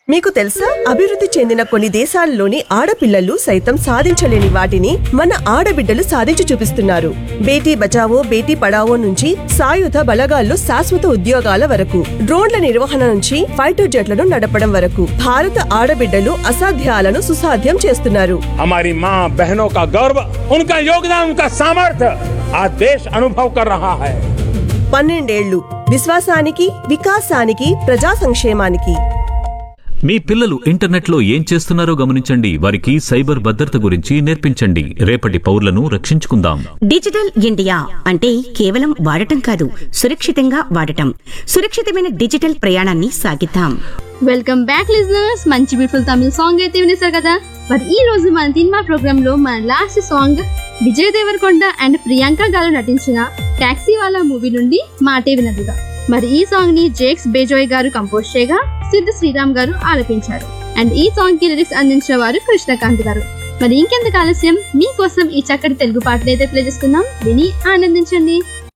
మీకు తెలుసా అభివృద్ధి చెందిన కొన్ని దేశాల్లోని ఆడపిల్లలు సైతం సాధించలేని వాటిని మన ఆడబిడ్డలు సాధించి చూపిస్తున్నారు బేటీ బచావో బేటీ పడావో నుంచి సాయుధ బలగాల్లో శాశ్వత ఉద్యోగాల వరకు డ్రోన్ల నిర్వహణ నుంచి ఫైటర్ జెట్లను నడపడం వరకు భారత ఆడబిడ్డలు అసాధ్యాలను సుసాధ్యం చేస్తున్నారు हमारी माँ बहनों का गौरव उनका योगदान उनका सामर्थ्य आज देश अनुभव कर रहा है పన్నెండేళ్లు విశ్వాసానికి వికాసానికి ప్రజా సంక్షేమానికి మీ పిల్లలు ఇంటర్నెట్లో ఏం చేస్తున్నారో గమనించండి వారికి సైబర్ భద్రత గురించి నేర్పించండి రేపటి పౌరులను రక్షించుకుందాం డిజిటల్ ఇండియా అంటే కేవలం వాడటం కాదు సురక్షితంగా వాడటం సురక్షితమైన డిజిటల్ ప్రయాణాన్ని సాగిద్దాం వెల్కమ్ బ్యాక్ లిజనర్స్ మంచి బ్యూటిఫుల్ తమిళ సాంగ్ అయితే వినేశారు కదా మరి ఈ రోజు మన సినిమా ప్రోగ్రామ్ లో మన last song Vijay Deverakonda and Priyanka garu నటించిన టాక్సీ వాలా మూవీ నుండి మాటే వినదుగా మరి ఈ సాంగ్ ని జేక్స్ బేజోయ్ గారు కంపోజ్ చేయగా సిద్ధ శ్రీరామ్ గారు ఆలపించారు అండ్ ఈ సాంగ్ కి లిరిక్స్ అందించిన వారు కృష్ణకాంత్ గారు మరి ఇంకెందుకు ఆలస్యం మీకోసం ఈ చక్కటి తెలుగు పాటలు అయితే ప్లే చేస్తున్నాం విని ఆనందించండి